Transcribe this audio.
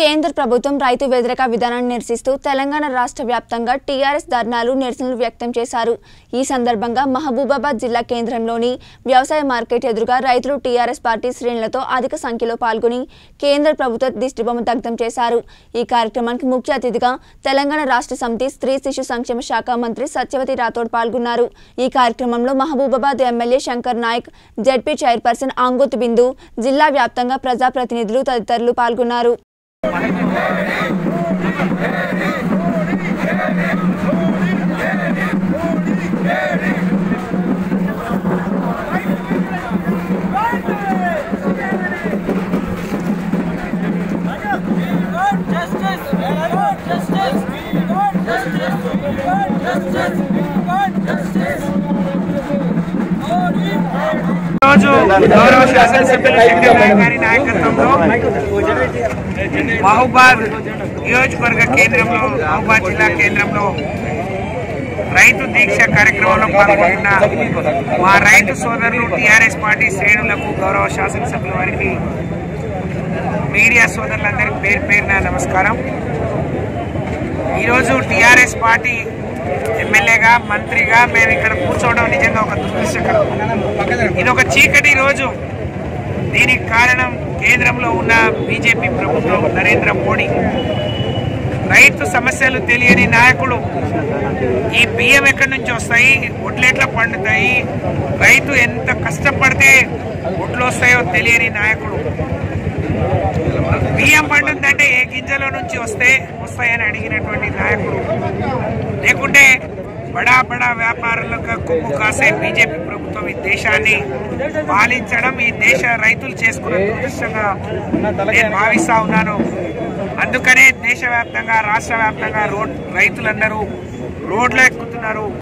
కేంద్ర ప్రభుత్వం రైతు వ్యతిరేక విధానాన్ని నిరసిస్తూ తెలంగాణ రాష్ట్ర వ్యాప్తంగా టీఆర్ఎస్ ధర్నాలు నిరసనలు వ్యక్తం చేశారు ఈ సందర్భంగా మహబూబాబాద్ జిల్లా కేంద్రంలోని వ్యవసాయ మార్కెట్ ఎదురుగా రైతులు టీఆర్ఎస్ పార్టీ శ్రేణులతో అధిక సంఖ్యలో పాల్గొని కేంద్ర ప్రభుత్వ దిష్టిబొమ్మ దగ్ధం చేశారు ఈ కార్యక్రమానికి ముఖ్య అతిథిగా తెలంగాణ రాష్ట్ర సమితి స్త్రీ శిశు సంక్షేమ శాఖ మంత్రి సత్యవతి రాథోడ్ పాల్గొన్నారు ఈ కార్యక్రమంలో Mahabubabad MLA Shankar Naik Z P chairperson Angoth Bindu జిల్లా వ్యాప్తంగా ప్రజాప్రతినిధులు తదితరులు పాల్గొన్నారు justice. justice. justice. justice. justice. రోజు గౌరవ శాసనసభ్యులు శంకర్ నాయక్ గారి నాయకత్వంలో మహబూబాద్ నియోజకవర్గ కేంద్రంలో మహబూబాద్ జిల్లా కేంద్రంలో రైతు దీక్ష కార్యక్రమంలో పాల్గొంటున్న మా రైతు సోదరులు టీఆర్ఎస్ పార్టీ శ్రేణులకు గౌరవ శాసనసభ్యుల వారికి మీడియా సోదరులందరికీ పేరు పేరున నమస్కారం ఈరోజు టీఆర్ఎస్ పార్టీ ఎమ్మెల్యేగా మంత్రిగా మేము ఇక్కడ కూర్చోవడం నిజంగా ఒక దురదృష్టకరం ఇది ఒక చీకటి రోజు దీనికి కారణం కేంద్రంలో ఉన్న బీజేపీ ప్రభుత్వం నరేంద్ర మోడీ రైతు సమస్యలు తెలియని నాయకుడు ఈ బియ్యం ఎక్కడి నుంచి వస్తాయి ఒడ్లు ఎట్లా పండుతాయి రైతు ఎంత కష్టపడితే ఒడ్లు వస్తాయో తెలియని నాయకుడు బియ్యం పండుందంటే ఏ గింజలో నుంచి వస్తే వస్తాయని అడిగినటువంటి నాయకుడు లేకుంటే బడా బడా వ్యాపారులకు కొమ్ము కాసే బీజేపీ ప్రభుత్వం ఈ దేశాన్ని పాలించడం ఈ దేశ రైతులు చేసుకున్న దురదృష్టంగా నేను భావిస్తా ఉన్నాను అందుకనే దేశవ్యాప్తంగా రాష్ట్ర వ్యాప్తంగా రోడ్ రైతులందరూ రోడ్లు ఎక్కుతున్నారు